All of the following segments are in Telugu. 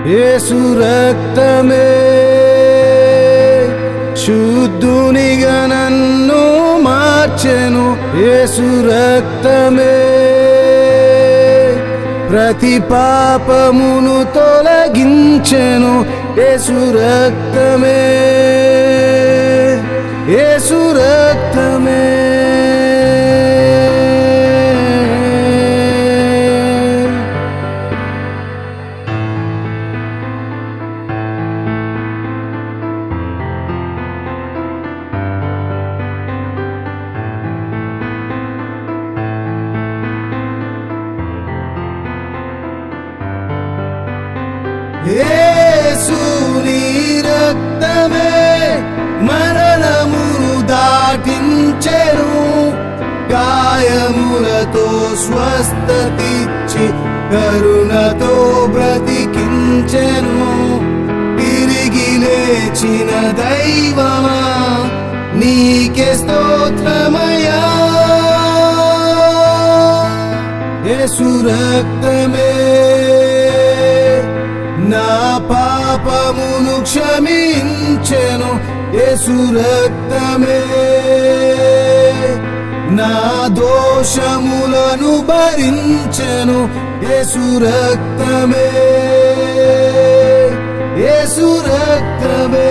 యేసు రక్తమే శుద్ధునిగా నన్ను మార్చెను యేసు రక్తమే ప్రతి పాపమును తొలగించెను యేసు రక్తమే యేసు రక్తమే యేసు నీ రక్తమే మరణమును దాటించెను గాయములతో స్వస్థతిచ్చి కరుణతో బ్రతికించెను తిరిగి లేచిన దైవమా నీకే స్తోత్రమయా యేసు రక్తమే నా పాపమును క్షమించెను యేసు రక్తమే నా దోషములను భరించెను యేసు రక్తమే యేసు రక్తమే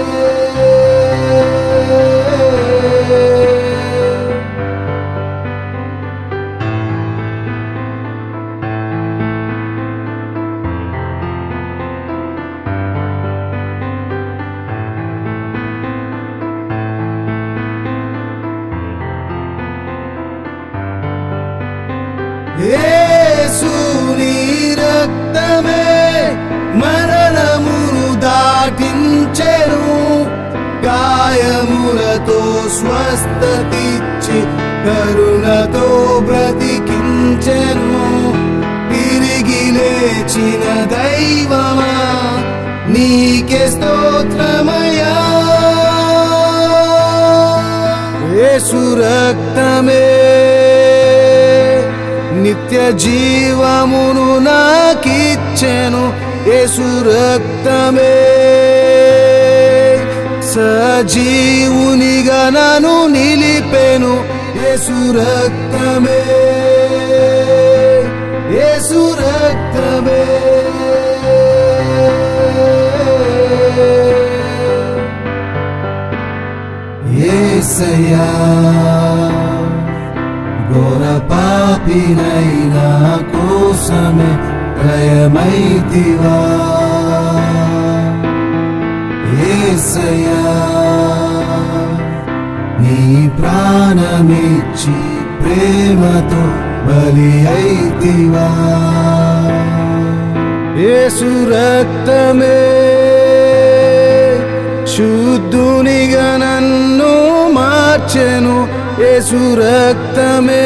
యేసు నీ రక్తమే మరణమును దాటించెను గాయములతో స్వస్థతిచ్చి కరుణతో బ్రతికించెను తిరిగి లేచిన దైవమా నీకే స్తోత్రమయా యేసు రక్తమే నిత్య జీవమును నాకిచ్చెను యేసు రక్తమే సజీవునిగా నన్ను నిలిపెను యేసు రక్తమే యేసు రక్తమే ఏసయ్యా ఘోర పాపినైనా కోసమే ప్రయమైతివా ఏసయ్యా నీ ప్రాణమిచ్చి ప్రేమతో బలి అయితివా యేసు రక్తమే శుద్ధునిగా నన్ను మార్చెను యేసు రక్తమే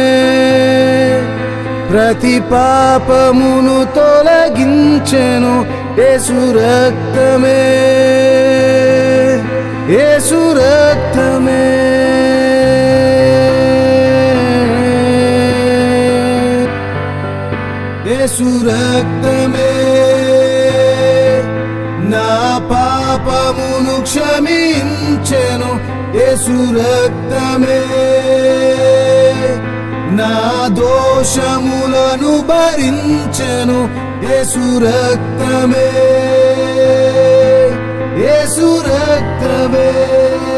ప్రతి పాపమును తొలగించెను యేసు రక్తమే యేసు రక్తమే యేసు రక్తమే నా పాపమును క్షమించెను యేసు రక్తమే నా దోషములను భరించెను యేసు రక్తమే యేసు రక్తమే